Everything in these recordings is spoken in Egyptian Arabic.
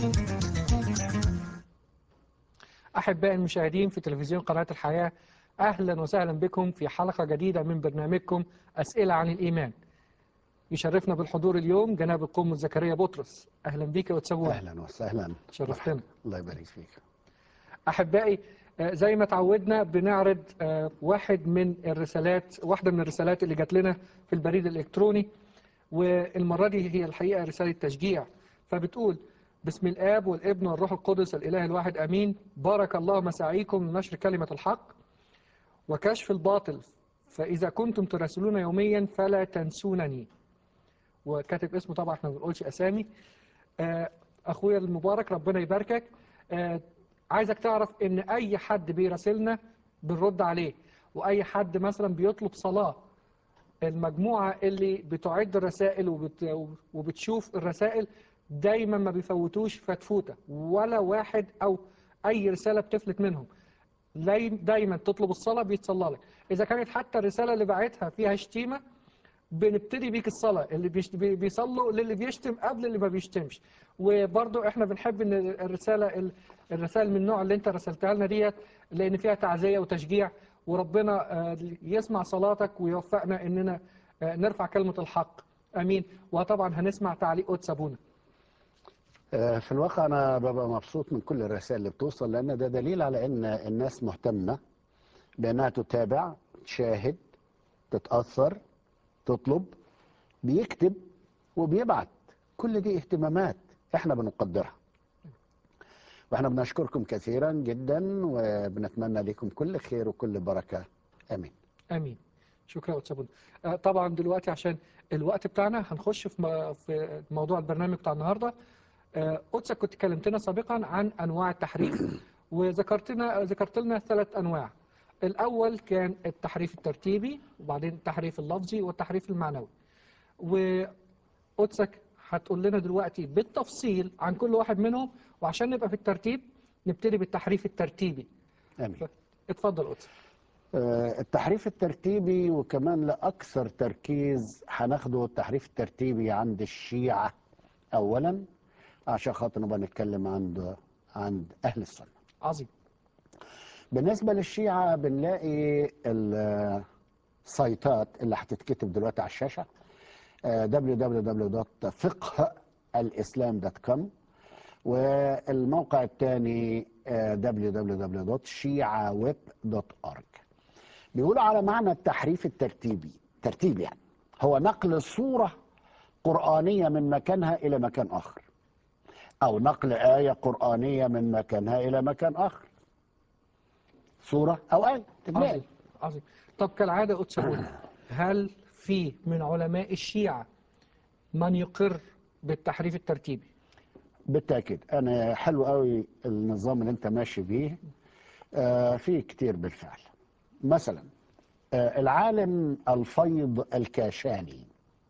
أحبائي المشاهدين في تلفزيون قناة الحياة أهلا وسهلا بكم في حلقة جديدة من برنامجكم أسئلة عن الإيمان يشرفنا بالحضور اليوم جناب القم زكريا بطرس أهلا بك وتسوون اهلا وسهلا شرفتنا الله يبارك فيك أحبائي آه، زي ما تعودنا بنعرض آه، واحد من الرسالات واحدة من الرسالات اللي جات لنا في البريد الإلكتروني والمرة دي هي الحقيقة رسالة تشجيع فبتقول بسم الآب والابن والروح القدس الإله الواحد أمين بارك الله مساعيكم لنشر كلمة الحق وكشف الباطل فإذا كنتم تراسلون يوميا فلا تنسونني وكاتب اسمه طبعا احنا ما بنقولش أسامي آه، أخويا المبارك ربنا يباركك آه، عايزك تعرف ان اي حد بيراسلنا بنرد عليه واي حد مثلا بيطلب صلاة المجموعة اللي بتعد الرسائل وبت... وبتشوف الرسائل دايما ما بيفوتوش فتفوتة ولا واحد او اي رسالة بتفلت منهم لي- دايما تطلب الصلاة بيتصلى لك اذا كانت حتى الرسالة اللي بعتها فيها شتيمة بنبتدي بيك الصلاة اللي بيشت... بي- بيصلوا للي بيشتم قبل اللي ما بيشتمش وبرضو احنا بنحب ان الرسالة ال- الرسائل من النوع اللي انت رسلتها لنا ديت لان فيها تعزية وتشجيع وربنا آه، يسمع صلاتك ويوفقنا اننا آه، نرفع كلمة الحق امين وطبعا هنسمع تعليق قدس ابونا آه، في الواقع انا ببقى مبسوط من كل الرسائل اللي بتوصل لان ده دليل على ان الناس مهتمه بانها تتابع تشاهد تتاثر تطلب بيكتب وبيبعت كل دي اهتمامات احنا بنقدرها واحنا بنشكركم كثيرا جدا وبنتمنى لكم كل خير وكل بركه امين امين شكرا قدس ابونا آه، طبعا دلوقتي عشان الوقت بتاعنا هنخش في م- في موضوع البرنامج بتاع النهارده آه، قدسك كنت كلمتنا سابقا عن انواع التحريف وذكرتنا ذكرت لنا ثلاث انواع الاول كان التحريف الترتيبي وبعدين التحريف اللفظي والتحريف المعنوي وقدسك هتقول لنا دلوقتي بالتفصيل عن كل واحد منهم وعشان نبقى في الترتيب نبتدي بالتحريف الترتيبي امين اتفضل قدسك آه، التحريف الترتيبي وكمان لأكثر تركيز هناخده التحريف الترتيبي عند الشيعة أولا عشان خاطر نبقى نتكلم عند عند أهل السنة عظيم بالنسبة للشيعة بنلاقي السايتات اللي هتتكتب دلوقتي على الشاشة آه، www.فقهالإسلام.com والموقع الثاني www.shiaweb.org بيقولوا على معنى التحريف الترتيبي ترتيب يعني هو نقل صورة قرآنية من مكانها إلى مكان آخر أو نقل آية قرآنية من مكانها إلى مكان آخر صورة أو آية تتنقل عظيم عظيم طب كالعادة قدس أبونا هل في من علماء الشيعة من يقر بالتحريف الترتيبي بالتأكيد أنا حلو قوي النظام اللي أنت ماشي بيه آه في كتير بالفعل مثلا آه العالم الفيض الكاشاني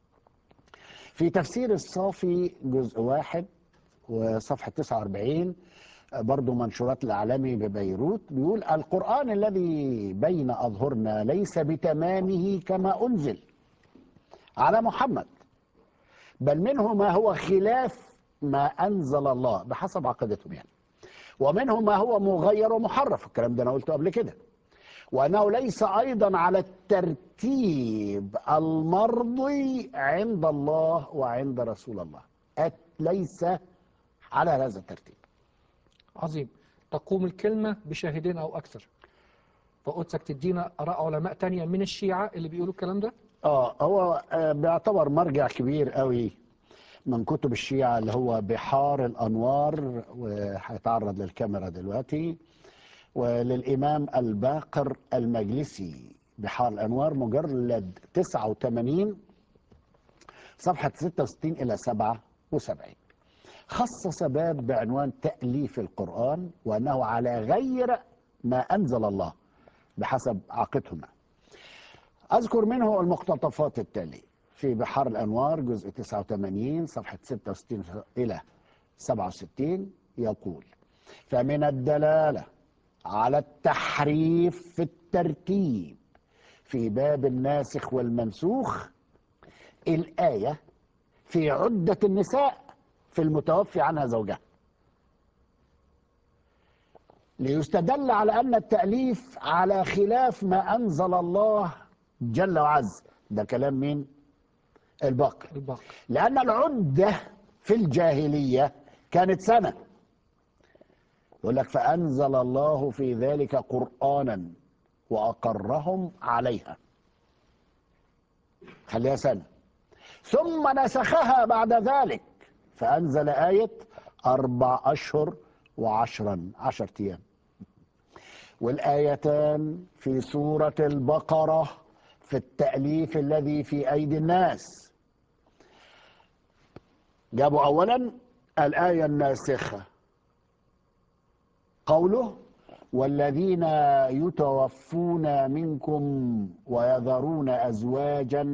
في تفسير الصافي جزء واحد وصفحة 49 آه، برضو منشورات العالمي ببيروت بيقول القرآن الذي بين أظهرنا ليس بتمامه كما أنزل على محمد بل منه ما هو خلاف ما أنزل الله بحسب عقيدتهم يعني ومنه ما هو مغير ومحرف الكلام ده أنا قلته قبل كده وأنه ليس أيضا على الترتيب المرضي عند الله وعند رسول الله أت- ليس على هذا الترتيب عظيم تقوم الكلمة بشاهدين أو أكثر فقدسك تدينا آراء علماء تانية من الشيعة اللي بيقولوا الكلام ده اه هو آه، بيعتبر مرجع كبير قوي من كتب الشيعة اللي هو بحار الأنوار وهيتعرض للكاميرا دلوقتي وللإمام الباقر المجلسي بحار الأنوار مجلد 89 صفحة 66 إلى 77 خصص باب بعنوان تأليف القرآن وأنه على غير ما أنزل الله بحسب عقيدتهم أذكر منه المقتطفات التالية في بحار الأنوار جزء 89 صفحة 66 إلى 67 يقول فمن الدلالة على التحريف في الترتيب في باب الناسخ والمنسوخ الآية في عدة النساء في المتوفي عنها زوجها ليستدل على أن التأليف على خلاف ما أنزل الله جل وعز ده كلام مين؟ الباقر الباقر لأن العدة في الجاهلية كانت سنة يقول لك فأنزل الله في ذلك قرآنا وأقرهم عليها خليها سنة ثم نسخها بعد ذلك فأنزل آية أربع أشهر وعشرا عشر أيام والآيتان في سورة البقرة في التأليف الذي في أيدي الناس جابوا أولا الآية الناسخة قوله والذين يتوفون منكم ويذرون أزواجا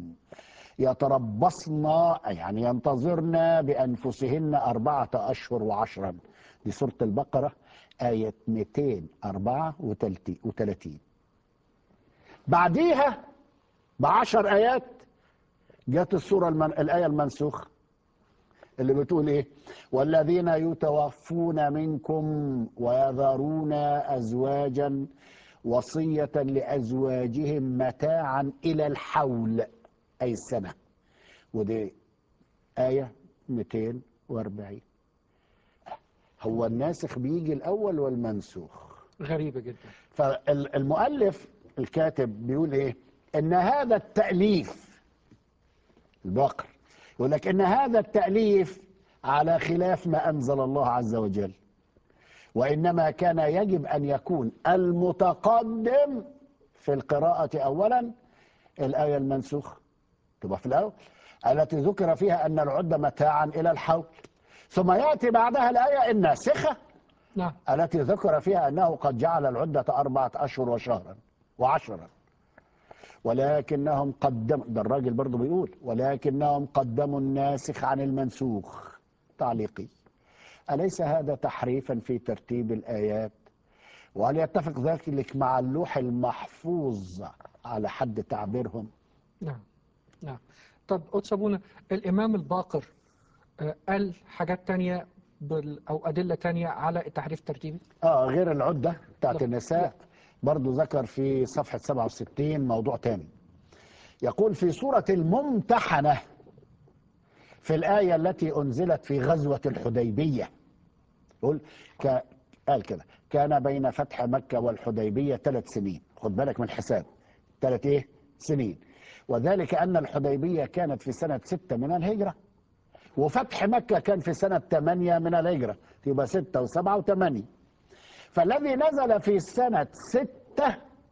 يتربصن يعني ينتظرن بأنفسهن أربعة أشهر وعشرا دي سورة البقرة آية 234 بعديها بعشر آيات جت السورة المن... الآية المنسوخة اللي بتقول ايه والذين يتوفون منكم ويذرون ازواجا وصية لازواجهم متاعا الى الحول اي السنة ودي آية 240 هو الناسخ بيجي الاول والمنسوخ غريبة جدا فالمؤلف الكاتب بيقول ايه ان هذا التأليف الباقر يقول لك ان هذا التأليف على خلاف ما انزل الله عز وجل وانما كان يجب ان يكون المتقدم في القراءة اولا الآية المنسوخة تبقى في الاول التي ذكر فيها ان العدة متاعا الى الحول ثم يأتي بعدها الآية الناسخة نعم التي ذكر فيها أنه قد جعل العدة أربعة أشهر وشهرا وعشرا ولكنهم قدموا ده الراجل برضه بيقول ولكنهم قدموا الناسخ عن المنسوخ تعليقي أليس هذا تحريفا في ترتيب الآيات وهل يتفق ذلك مع اللوح المحفوظ على حد تعبيرهم نعم نعم طب قدس أبونا الإمام الباقر آه، قال حاجات تانية بال أو أدلة تانية على التحريف الترتيبي اه غير العدة بتاعت لا. النساء برضو ذكر في صفحة 67 موضوع تاني يقول في سورة الممتحنة في الآية التي أنزلت في غزوة الحديبية يقول ك... قال كده كان بين فتح مكة والحديبية ثلاث سنين خد بالك من الحساب ثلاث ايه سنين وذلك أن الحديبية كانت في سنة ستة من الهجرة وفتح مكة كان في سنة ثمانية من الهجرة يبقى ستة وسبعة وثمانية فالذي نزل في سنة ستة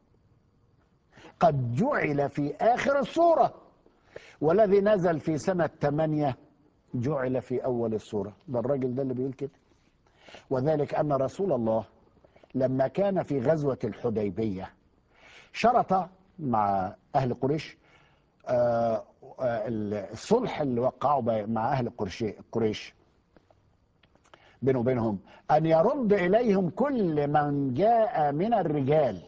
قد جعل في آخر السورة والذي نزل في سنة ثمانية جعل في أول السورة ده الراجل ده اللي بيقول كده وذلك أن رسول الله لما كان في غزوة الحديبية شرط مع أهل قريش آه، آه، الصلح اللي وقعوا ب- مع أهل قريش قريش بينه وبينهم أن يرد إليهم كل من جاء من الرجال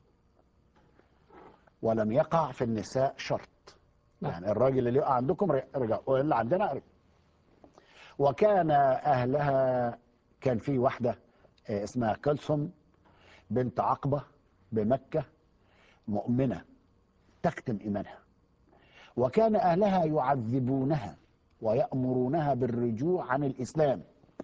ولم يقع في النساء شرط نعم. يعني الراجل اللي يقع عندكم ر- رجع واللي عندنا رجع وكان أهلها كان في واحدة آه، اسمها كلثم بنت عقبة بمكة مؤمنة تكتم إيمانها وكان أهلها يعذبونها ويأمرونها بالرجوع عن الإسلام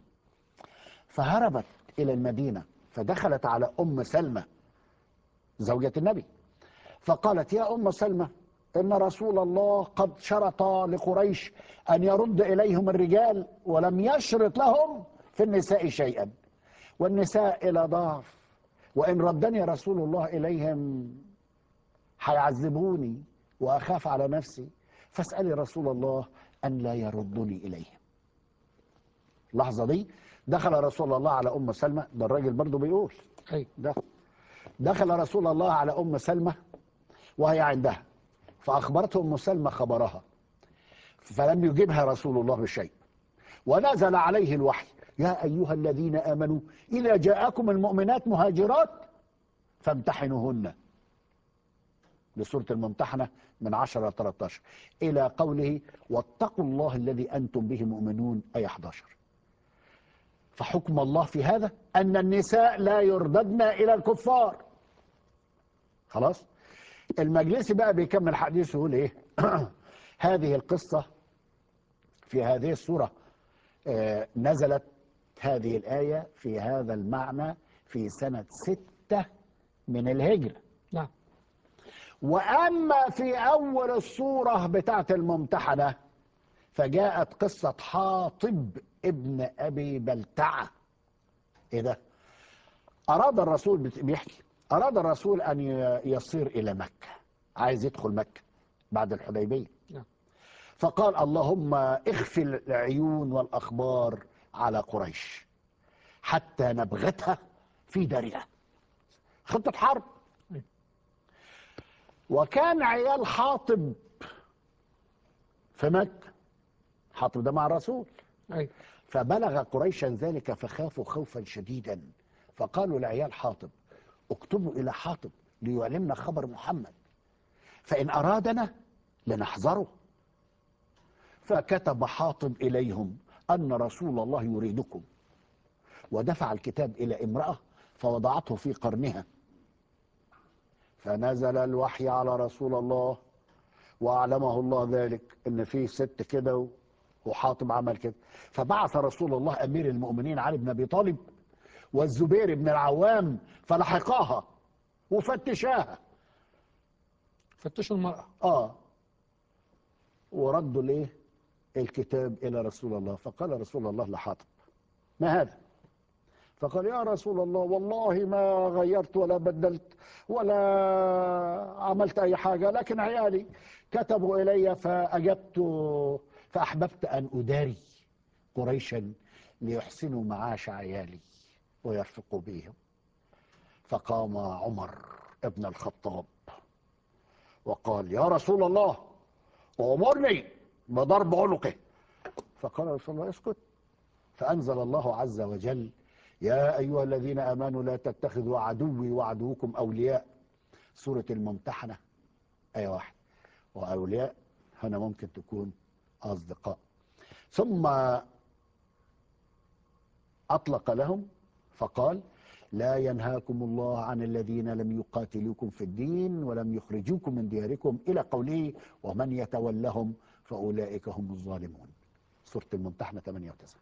فهربت إلى المدينة فدخلت على أم سلمة زوجة النبي فقالت يا أم سلمة إن رسول الله قد شرط لقريش أن يرد إليهم الرجال ولم يشرط لهم في النساء شيئا والنساء إلى ضعف وإن ردني رسول الله إليهم هيعذبوني وأخاف على نفسي فاسألي رسول الله أن لا يردني إليهم اللحظة دي دخل رسول الله على أم سلمة ده الراجل برضه بيقول أيوة ده دخل رسول الله على أم سلمة وهي عندها فأخبرته أم سلمة خبرها فلم يجبها رسول الله بشيء ونزل عليه الوحي يا أيها الذين آمنوا إذا جاءكم المؤمنات مهاجرات فامتحنوهن لسورة الممتحنة من 10 إلى 13 إلى قوله واتقوا الله الذي أنتم به مؤمنون أي 11 فحكم الله في هذا أن النساء لا يرددن إلى الكفار خلاص المجلسي بقى بيكمل حديثه يقول ايه هذه القصة في هذه السورة آه، نزلت هذه الآية في هذا المعنى في سنة ستة من الهجرة نعم وأما في أول الصورة بتاعة الممتحنة فجاءت قصة حاطب ابن أبي بلتعة إيه ده؟ أراد الرسول بت- بيحكي أراد الرسول أن ي- يصير إلى مكة عايز يدخل مكة بعد الحديبية نعم. فقال اللهم اخفي العيون والأخبار على قريش حتى نبغتها في دارها خطة حرب وكان عيال حاطب في مكة حاطب ده مع الرسول أي فبلغ قريشا ذلك فخافوا خوفا شديدا فقالوا لعيال حاطب اكتبوا إلى حاطب ليعلمنا خبر محمد فإن أرادنا لنحذره فكتب حاطب إليهم أن رسول الله يريدكم ودفع الكتاب إلى امرأة فوضعته في قرنها فنزل الوحي على رسول الله وأعلمه الله ذلك إن في ست كده و- وحاطب عمل كده فبعث رسول الله أمير المؤمنين علي بن أبي طالب والزبير بن العوام فلحقاها وفتشاها فتشوا المرأة اه وردوا ليه الكتاب الى رسول الله فقال رسول الله لحاطب ما هذا فقال يا رسول الله والله ما غيرت ولا بدلت ولا عملت اي حاجه لكن عيالي كتبوا الي فاجبت فاحببت ان اداري قريشا ليحسنوا معاش عيالي ويرفقوا بهم فقام عمر ابن الخطاب وقال يا رسول الله أمرني بضرب عنقه فقال رسول الله اسكت فأنزل الله عز وجل يا أيها الذين آمنوا لا تتخذوا عدوي وعدوكم أولياء سورة الممتحنة آية واحد وأولياء هنا ممكن تكون أصدقاء ثم أطلق لهم فقال لا ينهاكم الله عن الذين لم يقاتلوكم في الدين ولم يخرجوكم من دياركم إلى قوله ومن يتولهم فأولئك هم الظالمون سورة الممتحنة 8 و9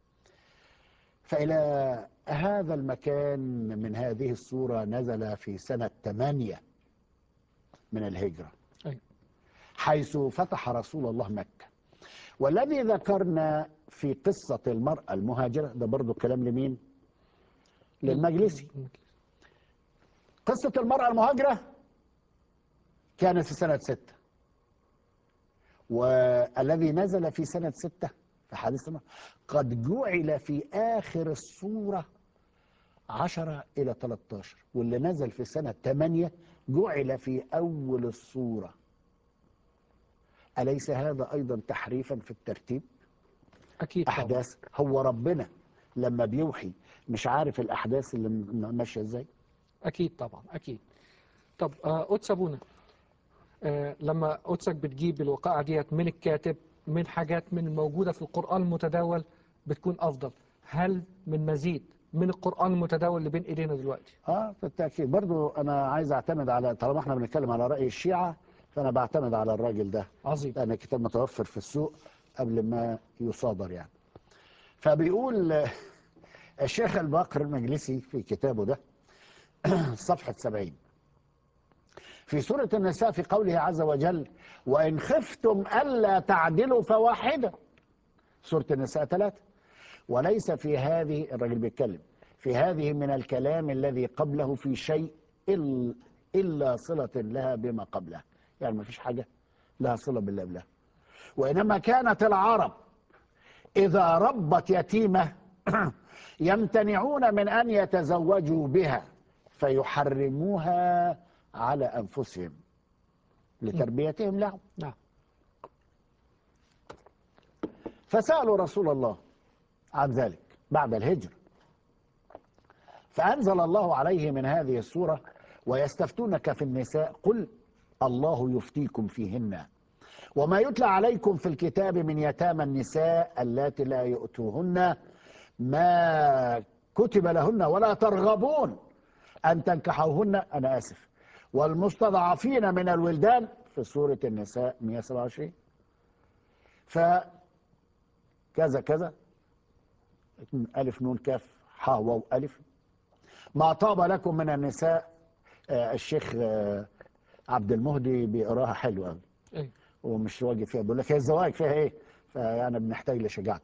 فإلى هذا المكان من هذه السورة نزل في سنة 8 من الهجرة أي حيث فتح رسول الله مكة والذي ذكرنا في قصة المرأة المهاجرة ده برضو كلام لمين للمجلسي قصة المرأة المهاجرة كانت في سنة ستة والذي نزل في سنة ستة في حديث المرأة قد جعل في آخر السورة عشرة إلى 13 واللي نزل في سنة 8 جعل في أول السورة أليس هذا أيضا تحريفا في الترتيب أكيد طبعا أحداث هو ربنا لما بيوحي مش عارف الأحداث اللي م- ماشية إزاي أكيد طبعا أكيد طب آه، قدس أبونا آه، لما قدسك بتجيب الوقائع ديت من الكاتب من حاجات من الموجودة في القرآن المتداول بتكون أفضل هل من مزيد من القرآن المتداول اللي بين إيدينا دلوقتي اه بالتأكيد برضو أنا عايز أعتمد على طالما احنا بنتكلم على رأي الشيعة فأنا بعتمد على الراجل ده عظيم لأن الكتاب متوفر في السوق قبل ما يصادر يعني فبيقول آه، الشيخ الباقر المجلسي في كتابه ده صفحة 70 في سورة النساء في قوله عز وجل وإن خفتم ألا تعدلوا فواحدة سورة النساء ثلاثة وليس في هذه الراجل بيتكلم في هذه من الكلام الذي قبله في شيء إل- إلا صلة لها بما قبله يعني ما فيش حاجة لها صلة باللي قبلها وإنما كانت العرب إذا ربت يتيمة يمتنعون من أن يتزوجوا بها فيحرموها على أنفسهم لتربيتهم لهم نعم فسألوا رسول الله عن ذلك بعد الهجرة فأنزل الله عليه من هذه السورة ويستفتونك في النساء قل الله يفتيكم فيهن وما يتلى عليكم في الكتاب من يتامى النساء اللاتي لا يؤتوهن ما كتب لهن ولا ترغبون أن تنكحوهن أنا آسف والمستضعفين من الولدان في سورة النساء 127 ف كذا كذا ألف نون كاف حا واو ألف ما طاب لكم من النساء آه، الشيخ آه، عبد المهدي بيقراها حلو قوي أيوة. ومش واجب فيها بيقول لك هي الزواج فيها ايه فانا بنحتاج لشجاعته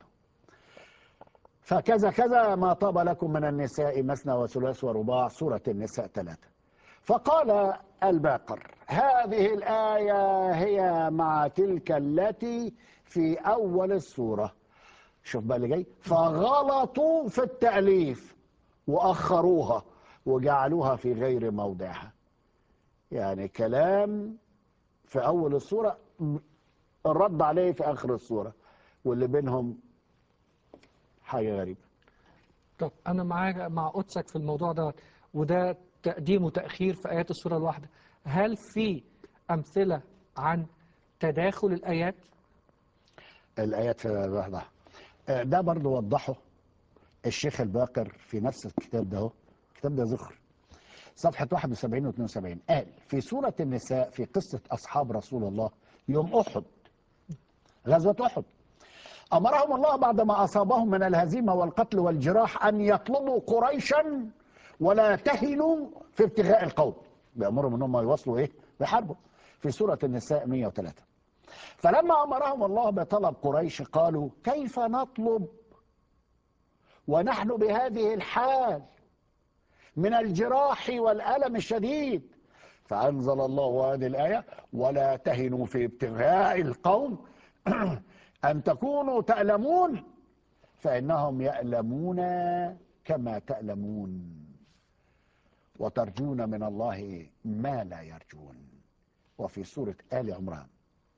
فكذا كذا ما طاب لكم من النساء مثنى وثلاث ورباع سورة النساء ثلاثة فقال الباقر هذه الآية هي مع تلك التي في أول السورة شوف بقى اللي جاي فغلطوا في التأليف وأخروها وجعلوها في غير موضعها يعني كلام في أول السورة الرد عليه في آخر السورة واللي بينهم حاجة غريبة طب انا معاك مع قدسك في الموضوع ده وده تقديم وتاخير في ايات السوره الواحده هل في امثله عن تداخل الايات الآيات في بعضها آه، ده برضو وضحه الشيخ الباقر في نفس الكتاب ده اهو الكتاب ده ذخر صفحة 71 و 72 قال في سورة النساء في قصة أصحاب رسول الله يوم أحد غزوة أحد أمرهم الله بعدما أصابهم من الهزيمة والقتل والجراح أن يطلبوا قريشا ولا تهنوا في ابتغاء القوم بيأمرهم أنهم يواصلوا إيه بحربه في سورة النساء 103 فلما أمرهم الله بطلب قريش قالوا كيف نطلب ونحن بهذه الحال من الجراح والألم الشديد فأنزل الله هذه الآية ولا تهنوا في ابتغاء القوم أن تكونوا تألمون فإنهم يألمون كما تألمون وترجون من الله ما لا يرجون وفي سورة آل عمران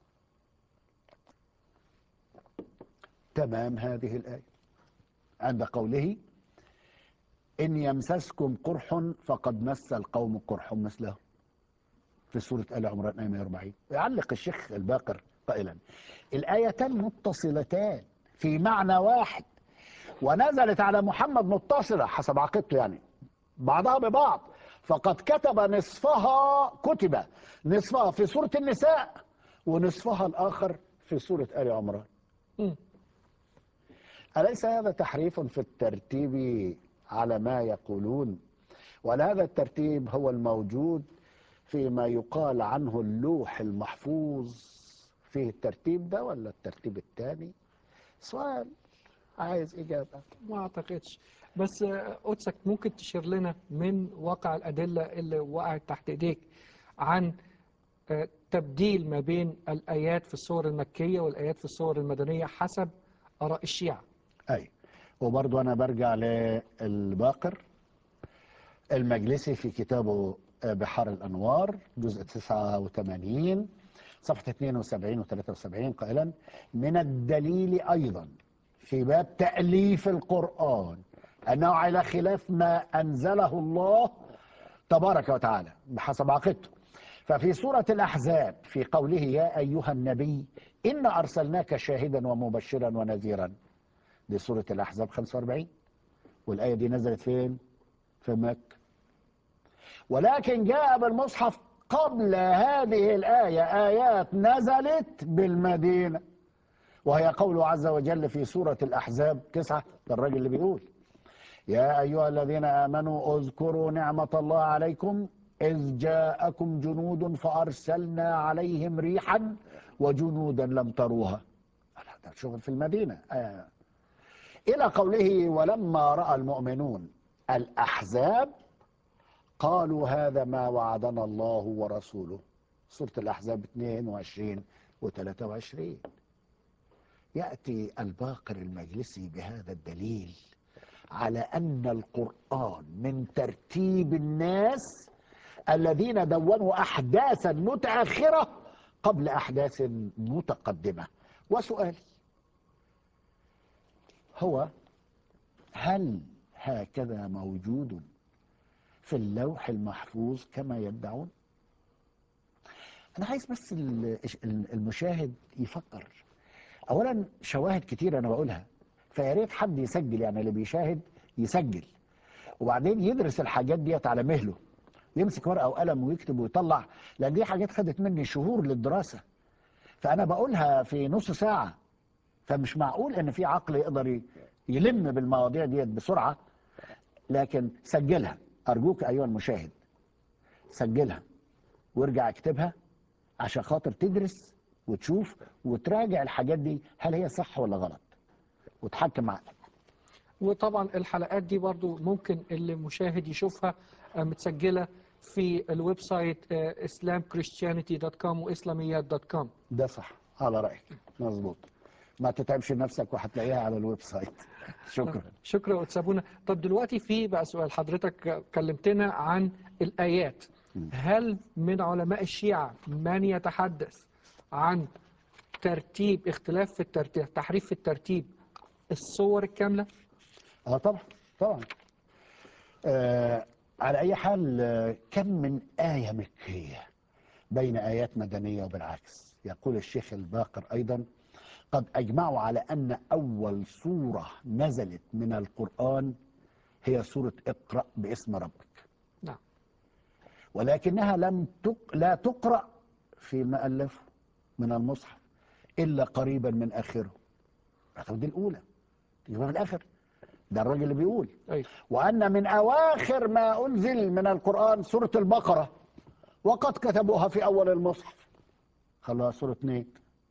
تمام هذه الآية عند قوله إن يمسسكم قرح فقد مس القوم قرح مثله في سورة آل عمران آية 140 يعلق الشيخ الباقر قائلا الآيتان متصلتان في معنى واحد ونزلت على محمد متصلة حسب عقيدته يعني بعضها ببعض فقد كتب نصفها كتب نصفها في سورة النساء ونصفها الآخر في سورة آل عمران مم. أليس هذا تحريف في الترتيب على ما يقولون ولا هذا الترتيب هو الموجود فيما يقال عنه اللوح المحفوظ فيه الترتيب ده ولا الترتيب الثاني سؤال عايز إجابة ما اعتقدش بس آه، قدسك ممكن تشير لنا من واقع الادله اللي وقعت تحت ايديك عن آه، تبديل ما بين الايات في السور المكيه والايات في السور المدنيه حسب اراء الشيعه أي وبرضو أنا برجع للباقر المجلسي في كتابه بحار الأنوار جزء 89 صفحة 72 و 73 قائلا من الدليل أيضا في باب تأليف القرآن أنه على خلاف ما أنزله الله تبارك وتعالى بحسب عقيدته ففي سورة الأحزاب في قوله يا أيها النبي إنا أرسلناك شاهدا ومبشرا ونذيرا دي سورة الأحزاب 45 والآية دي نزلت فين؟ في مكة ولكن جاء بالمصحف قبل هذه الآية آيات نزلت بالمدينة وهي قوله عز وجل في سورة الأحزاب تسعة ده الراجل اللي بيقول يا أيها الذين آمنوا اذكروا نعمة الله عليكم إذ جاءكم جنود فأرسلنا عليهم ريحا وجنودا لم تروها ده شغل في المدينة آه. إلى قوله ولما رأى المؤمنون الأحزاب قالوا هذا ما وعدنا الله ورسوله سورة الأحزاب 22 و 23 يأتي الباقر المجلسي بهذا الدليل على أن القرآن من ترتيب الناس الذين دونوا أحداثا متأخرة قبل أحداث متقدمة وسؤالي هو هل هكذا موجود في اللوح المحفوظ كما يدعون أنا عايز بس ال- المشاهد يفكر أولا شواهد كتير أنا بقولها فيا ريت حد يسجل يعني اللي بيشاهد يسجل وبعدين يدرس الحاجات ديت على مهله يمسك ورقه وقلم ويكتب ويطلع لان دي حاجات خدت مني شهور للدراسه فانا بقولها في نص ساعه فمش معقول ان في عقل يقدر ي- يلم بالمواضيع ديت بسرعه لكن سجلها ارجوك ايها المشاهد سجلها وارجع اكتبها عشان خاطر تدرس وتشوف وتراجع الحاجات دي هل هي صح ولا غلط وتحكم عقلك وطبعا الحلقات دي برضو ممكن اللي مشاهد يشوفها آه، متسجلة في الويب سايت آه، islamchristianity.com واسلاميات.com ده صح على رايك مظبوط ما تتعبش نفسك وهتلاقيها على الويب سايت شكرا شكرا وتسابونا طب دلوقتي في بقى سؤال حضرتك كلمتنا عن الآيات هل من علماء الشيعة من يتحدث عن ترتيب اختلاف في الترتيب تحريف في الترتيب الصور الكاملة اه طبعا طبعا آه على اي حال آه، كم من ايه مكيه بين ايات مدنيه وبالعكس يقول الشيخ الباقر ايضا قد اجمعوا على ان اول سوره نزلت من القران هي سوره اقرا باسم ربك نعم ولكنها لم تق... لا تقرا فيما الفه من المصحف الا قريبا من اخره دي الاولى يبقى من الاخر ده الراجل اللي بيقول أي وأن من أواخر ما أنزل من القرآن سورة البقرة وقد كتبوها في أول المصحف خلاص سورة اثنين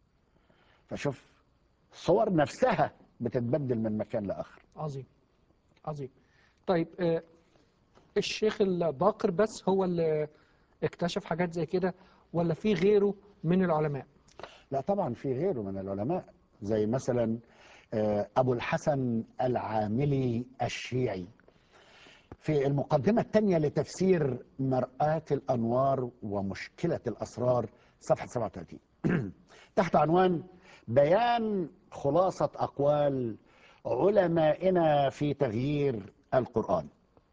فشوف الصور نفسها بتتبدل من مكان لآخر عظيم عظيم طيب آه، الشيخ الباقر بس هو اللي اكتشف حاجات زي كده ولا في غيره من العلماء لا طبعا في غيره من العلماء زي مثلا آه، أبو الحسن العاملي الشيعي في المقدمة الثانية لتفسير مرآة الأنوار ومشكلة الأسرار صفحة 37 تحت عنوان بيان خلاصة أقوال علمائنا في تغيير القرآن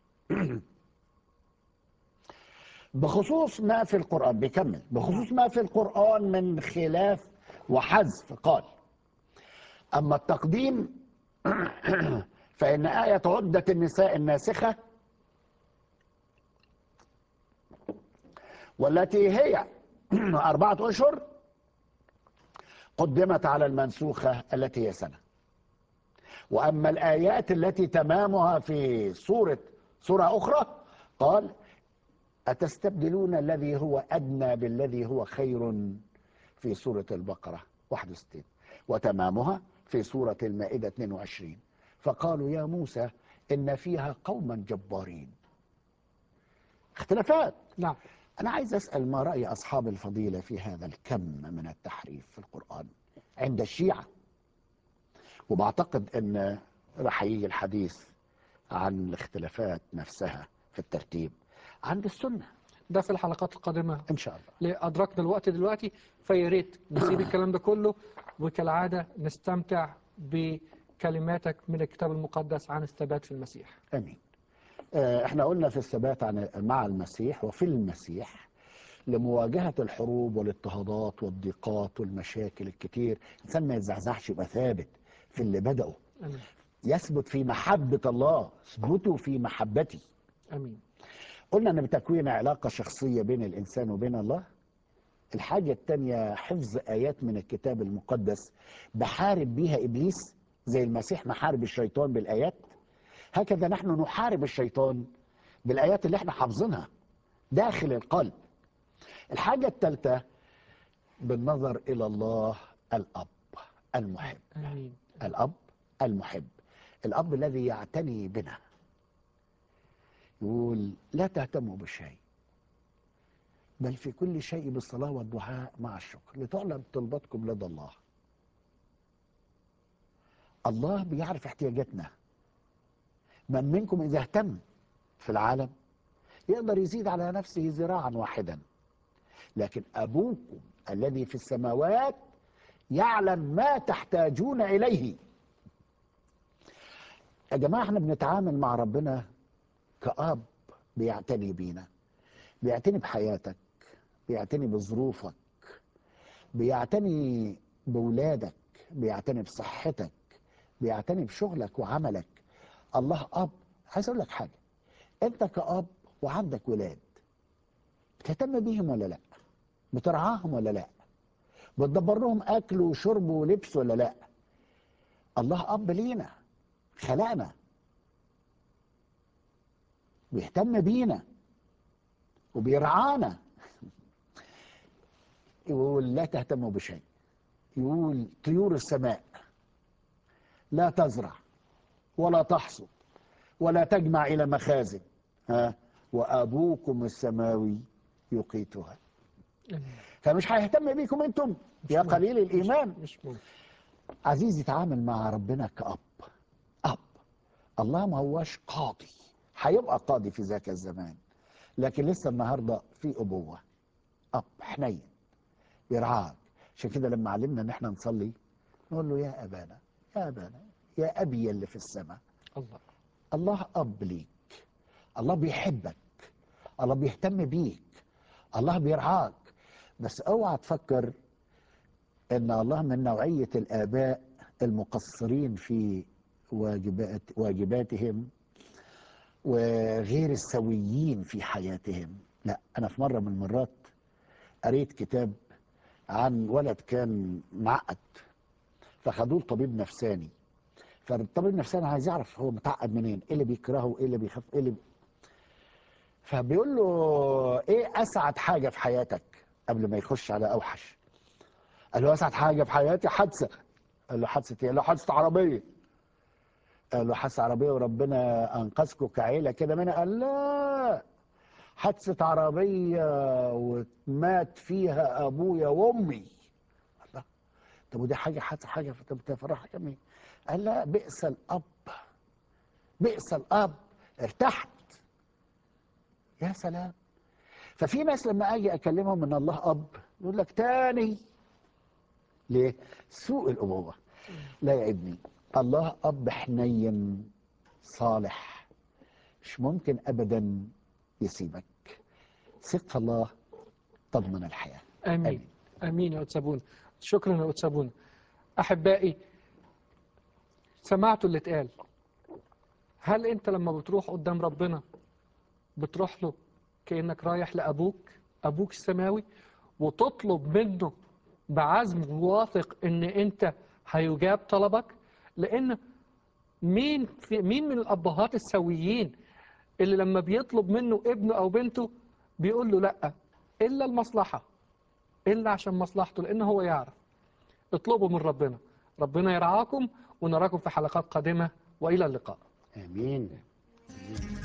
بخصوص ما في القرآن بيكمل بخصوص ما في القرآن من خلاف وحذف قال أما التقديم فإن آية عدة النساء الناسخة والتي هي أربعة أشهر قدمت على المنسوخة التي هي سنة وأما الآيات التي تمامها في سورة سورة أخرى قال أتستبدلون الذي هو أدنى بالذي هو خير في سورة البقرة 61 وتمامها في سورة المائدة 22 فقالوا يا موسى إن فيها قوما جبارين اختلافات نعم أنا عايز أسأل ما رأي أصحاب الفضيلة في هذا الكم من التحريف في القرآن عند الشيعة وبعتقد أن راح يجي الحديث عن الاختلافات نفسها في الترتيب عند السنة ده في الحلقات القادمة إن شاء الله ليه أدركنا الوقت دلوقتي فيا ريت نسيب الكلام ده كله وكالعادة نستمتع بكلماتك من الكتاب المقدس عن الثبات في المسيح امين آه، احنا قلنا في الثبات عن مع المسيح وفي المسيح لمواجهة الحروب والاضطهادات والضيقات والمشاكل الكتير الإنسان ما يتزعزعش يبقى ثابت في اللي بدأه أمين يثبت في محبة الله اثبتوا في محبتي أمين قلنا ان بتكوين علاقة شخصية بين الإنسان وبين الله الحاجة التانية حفظ آيات من الكتاب المقدس بحارب بيها إبليس زي المسيح محارب الشيطان بالآيات هكذا نحن نحارب الشيطان بالآيات اللي احنا حافظينها داخل القلب الحاجة الثالثة بالنظر إلى الله الأب المحب أمين الأب المحب الأب الذي يعتني بنا يقول لا تهتموا بشيء بل في كل شيء بالصلاة والدعاء مع الشكر لتعلم طلباتكم لدى الله الله بيعرف احتياجاتنا من منكم إذا اهتم في العالم يقدر يزيد على نفسه ذراعا واحدا لكن أبوكم الذي في السماوات يعلم ما تحتاجون إليه يا جماعة احنا بنتعامل مع ربنا كأب بيعتني بينا بيعتني بحياتك بيعتني بظروفك بيعتني بولادك بيعتني بصحتك بيعتني بشغلك وعملك الله اب عايز اقول لك حاجه انت كاب وعندك ولاد بتهتم بيهم ولا لا بترعاهم ولا لا بتدبر لهم اكل وشرب ولبس ولا لا الله اب لينا خلقنا بيهتم بينا وبيرعانا يقول لا تهتموا بشيء يقول طيور السماء لا تزرع ولا تحصد ولا تجمع إلى مخازن ها وأبوكم السماوي يقيتها فمش هيهتم بيكم انتم يا ممكن. قليل الإيمان مش ممكن عزيزي تعامل مع ربنا كأب أب الله ما هواش قاضي هيبقى قاضي في ذاك الزمان لكن لسه النهارده في أبوة أب حنين يرعاك عشان كده لما علمنا ان احنا نصلي نقول له يا أبانا يا أبانا يا أبي اللي في السماء الله الله أب ليك الله بيحبك الله بيهتم بيك الله بيرعاك بس اوعى تفكر ان الله من نوعية الآباء المقصرين في واجبات واجباتهم وغير السويين في حياتهم لا أنا في مرة من المرات قريت كتاب عن ولد كان معقد فخدوه لطبيب نفساني فالطبيب النفساني عايز يعرف هو متعقد منين ايه اللي بيكرهه ايه اللي بيخاف ايه اللي فبيقول له ايه اسعد حاجه في حياتك قبل ما يخش على اوحش قال له اسعد حاجه في حياتي حادثه قال له حادثه ايه قال له حادثه عربيه قال له حادثه عربيه وربنا انقذكم كعيله كده منها قال لا حادثه عربيه ومات فيها ابويا وامي الله طب ودي حاجه حادثه حاجه طب تفرحك مين قال لا بئس الاب بئس الاب ارتحت يا سلام ففي ناس لما اجي اكلمهم ان الله اب يقول لك تاني ليه سوء الابوه لا يا ابني الله اب حنين صالح مش ممكن ابدا يسيبك ثق في الله تضمن الحياه امين آمين. امين يا أتسابون شكرا يا أتسابون احبائي سمعتوا اللي اتقال هل انت لما بتروح قدام ربنا بتروح له كانك رايح لابوك ابوك السماوي وتطلب منه بعزم واثق ان انت هيجاب طلبك لان مين في مين من الابهات السويين اللي لما بيطلب منه ابنه او بنته بيقول له لا الا المصلحه الا عشان مصلحته لان هو يعرف اطلبوا من ربنا ربنا يرعاكم ونراكم في حلقات قادمه والى اللقاء امين